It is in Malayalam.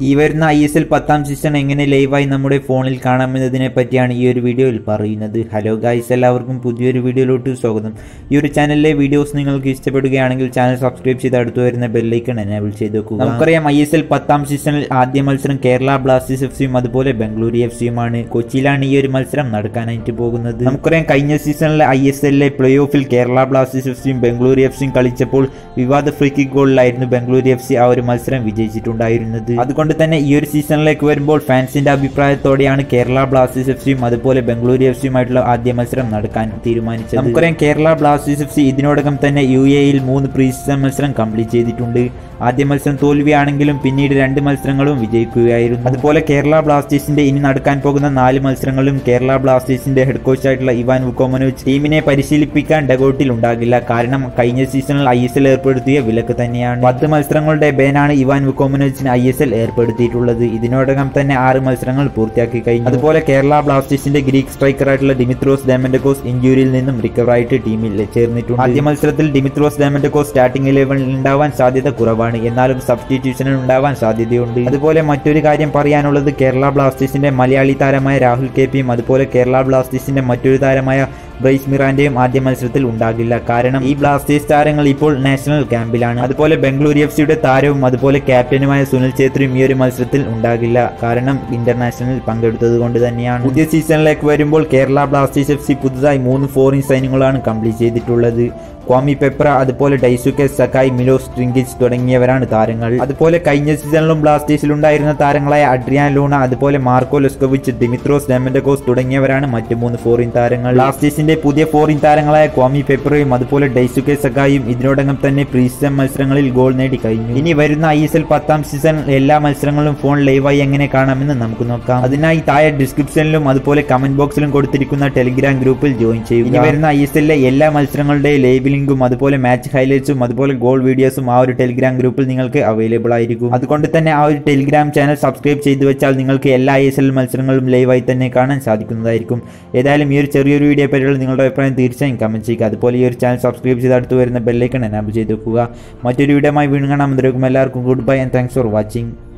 ഈ വരുന്ന ഐ എസ് എൽ പത്താം സീസൺ എങ്ങനെ ലൈവായി നമ്മുടെ ഫോണിൽ കാണാമെന്നതിനെ പറ്റിയാണ് ഈ ഒരു വീഡിയോയിൽ പറയുന്നത് ഹലോ ഗായ്സ് എല്ലാവർക്കും പുതിയൊരു വീഡിയോയിലോട്ട് സ്വാഗതം ഈ ഒരു ചാനലിലെ വീഡിയോസ് നിങ്ങൾക്ക് ഇഷ്ടപ്പെടുകയാണെങ്കിൽ ചാനൽ സബ്സ്ക്രൈബ് ചെയ്ത് അടുത്ത് വരുന്ന ബെല്ലൈക്കൺ എനേബിൾ ചെയ്ത് വെക്കുക നമുക്കറിയാം ഐ എസ് എൽ പത്താം സീസണിൽ ആദ്യ മത്സരം കേരള ബ്ലാസ്റ്റേഴ്സ് എഫ് സിയും അതുപോലെ ബംഗളൂരു എഫ് സിയുമാണ് കൊച്ചിയിലാണ് ഈ ഒരു മത്സരം നടക്കാനായിട്ട് പോകുന്നത് നമുക്കറിയാം കഴിഞ്ഞ സീസണിലെ ഐ എസ് എല്ലിലെ പ്ലേ ഓഫിൽ കേരള ബ്ലാസ്റ്റേഴ്സ് എഫ് സിയും ബംഗളൂരു എഫ് സിയും കളിച്ചപ്പോൾ വിവാദ ഫ്രീ കിക്ക് ഗോളിലായിരുന്നു ബംഗളൂരു എഫ് സി ആ ഒരു മത്സരം വിജയിച്ചിട്ടുണ്ടായിരുന്നത് അതുകൊണ്ട് തന്നെ ഈ ഒരു സീസണിലേക്ക് വരുമ്പോൾ ഫാൻസിന്റെ അഭിപ്രായത്തോടെയാണ് കേരള ബ്ലാസ്റ്റേഴ്സ് എഫ് സിയും അതുപോലെ ബംഗളൂരു എഫ് സിയുമായിട്ടുള്ള ആദ്യ മത്സരം നടക്കാൻ തീരുമാനിച്ചത് നമുക്കറിയാം കേരള ബ്ലാസ്റ്റേഴ്സ് എഫ് സി ഇതിനോടകം തന്നെ യു എയിൽ മൂന്ന് പ്രീ സീസൺ മത്സരം കംപ്ലീറ്റ് ചെയ്തിട്ടുണ്ട് ആദ്യ മത്സരം തോൽവിയാണെങ്കിലും പിന്നീട് രണ്ട് മത്സരങ്ങളും വിജയിക്കുകയായിരുന്നു അതുപോലെ കേരള ബ്ലാസ്റ്റേഴ്സിന്റെ ഇനി നടക്കാൻ പോകുന്ന നാല് മത്സരങ്ങളും കേരള ബ്ലാസ്റ്റേഴ്സിന്റെ ഹെഡ് കോച്ചായിട്ടുള്ള ഇവാൻ വുക്കോമനോവിച്ച് ടീമിനെ പരിശീലിപ്പിക്കാൻ ഡഗൌട്ടിൽ ഉണ്ടാകില്ല കാരണം കഴിഞ്ഞ സീസണിൽ ഐ എസ് എൽ ഏർപ്പെടുത്തിയ വിലക്ക് തന്നെയാണ് പത്ത് മത്സരങ്ങളുടെ ബാനാണ് ഇവാൻ വുക്കോമനോവിച്ചിന് ഐ എസ് എൽ ഏർപ്പെടുത്തിയിട്ടുള്ളത് ഇതിനോടകം തന്നെ ആറ് മത്സരങ്ങൾ പൂർത്തിയാക്കി കഴിഞ്ഞു അതുപോലെ കേരള ബ്ലാസ്റ്റേഴ്സിന്റെ ഗ്രീക്ക് സ്ട്രൈക്കറായിട്ടുള്ള ഡിമിത്രോസ് ഡാമൻഡക്കോസ് ഇഞ്ചുറിയിൽ നിന്നും റിക്കവർ ആയിട്ട് ടീമിൽ ചേർന്നിട്ടുണ്ട് ആദ്യ മത്സരത്തിൽ ഡിമിത്രോസ് ഡാമൻഡക്കോസ് സ്റ്റാർട്ടിംഗ് ഇലവനിൽ ഉണ്ടാവാൻ സാധ്യത കുറവാണ് എന്നാലും സബ്സ്റ്റിറ്റ്യൂഷനിൽ ഉണ്ടാവാൻ സാധ്യതയുണ്ട് അതുപോലെ മറ്റൊരു കാര്യം പറയാനുള്ളത് കേരള ബ്ലാസ്റ്റേഴ്സിന്റെ മലയാളി താരമായ രാഹുൽ കെ പിയും അതുപോലെ കേരള ബ്ലാസ്റ്റേഴ്സിന്റെ മറ്റൊരു താരമായ ബ്രൈസ് മിറാന്റെയും ആദ്യ മത്സരത്തിൽ ഉണ്ടാകില്ല കാരണം ഈ ബ്ലാസ്റ്റേഴ്സ് താരങ്ങൾ ഇപ്പോൾ നാഷണൽ ക്യാമ്പിലാണ് അതുപോലെ ബംഗളൂരു എഫ് സിയുടെ താരവും അതുപോലെ ക്യാപ്റ്റനുമായ സുനിൽ ഛേത്രിയും ഈ ഒരു മത്സരത്തിൽ ഉണ്ടാകില്ല കാരണം ഇന്റർനാഷണൽ പങ്കെടുത്തത് കൊണ്ട് തന്നെയാണ് പുതിയ സീസണിലേക്ക് വരുമ്പോൾ കേരള ബ്ലാസ്റ്റേഴ്സ് എഫ് സി പുതുതായി മൂന്ന് ഫോറിൻ സൈന്യങ്ങളാണ് കംപ്ലീറ്റ് ചെയ്തിട്ടുള്ളത് ക്വാമി പെപ്ര അതുപോലെ ഡൈസുക്കെ സക്കായ് മിലോസ് ട്രിങ്കിച്ച് തുടങ്ങിയവരാണ് താരങ്ങൾ അതുപോലെ കഴിഞ്ഞ സീസണിലും ബ്ലാസ്റ്റേഴ്സിലുണ്ടായിരുന്ന താരങ്ങളായ അഡ്രിയാൻ ലൂണ അതുപോലെ മാർക്കോ ലെസ്കോവിച്ച് ദിമിത്രോസ് ഡെമൻഡഗോസ് തുടങ്ങിയവരാണ് മറ്റ് മൂന്ന് ഫോറിൻ താരങ്ങൾ ബ്ലാസ്റ്റേഴ്സിന്റെ പുതിയ ഫോറിൻ താരങ്ങളായ ക്വാമി പെപ്രയും അതുപോലെ ഡൈസുക്കെ സക്കായും ഇതിനോടകം തന്നെ പ്രീ സീസൺ മത്സരങ്ങളിൽ ഗോൾ നേടി കഴിഞ്ഞു ഇനി വരുന്ന ഐ എസ് എൽ പത്താം സീസൺ എല്ലാ മത്സരങ്ങളും ഫോൺ ലൈവായി എങ്ങനെ കാണാമെന്ന് നമുക്ക് നോക്കാം അതിനായി താഴെ ഡിസ്ക്രിപ്ഷനിലും അതുപോലെ കമന്റ് ബോക്സിലും കൊടുത്തിരിക്കുന്ന ടെലിഗ്രാം ഗ്രൂപ്പിൽ ജോയിൻ ചെയ്യും ഇനി വരുന്ന ഐ എസ് എല്ലിലെ എല്ലാ മത്സരങ്ങളുടെ ലൈവ് ലിങ്കും അതുപോലെ മാച്ച് ഹൈലൈറ്റ്സും അതുപോലെ ഗോൾ വീഡിയോസും ആ ഒരു ടെലിഗ്രാം ഗ്രൂപ്പിൽ നിങ്ങൾക്ക് അവൈലബിൾ ആയിരിക്കും അതുകൊണ്ട് തന്നെ ആ ഒരു ടെലിഗ്രാം ചാനൽ സബ്സ്ക്രൈബ് ചെയ്തു വെച്ചാൽ നിങ്ങൾക്ക് എല്ലാ ഐ എസ് എൽ മത്സരങ്ങളും ലൈവായി തന്നെ കാണാൻ സാധിക്കുന്നതായിരിക്കും ഏതായാലും ഈ ഒരു ചെറിയൊരു വീഡിയോ പറ്റിയുള്ള നിങ്ങളുടെ അഭിപ്രായം തീർച്ചയായും കമന്റ് ചെയ്യുക അതുപോലെ ഈ ഒരു ചാനൽ സബ്സ്ക്രൈബ് ചെയ്ത് അടുത്ത് വരുന്ന ബെല്ലൈക്കൺ എനാബിൾ ചെയ്ത് വെക്കുക മറ്റൊരു വീഡിയോമായി വീണ്ടും കാണാം എല്ലാവർക്കും good bye and thanks for watching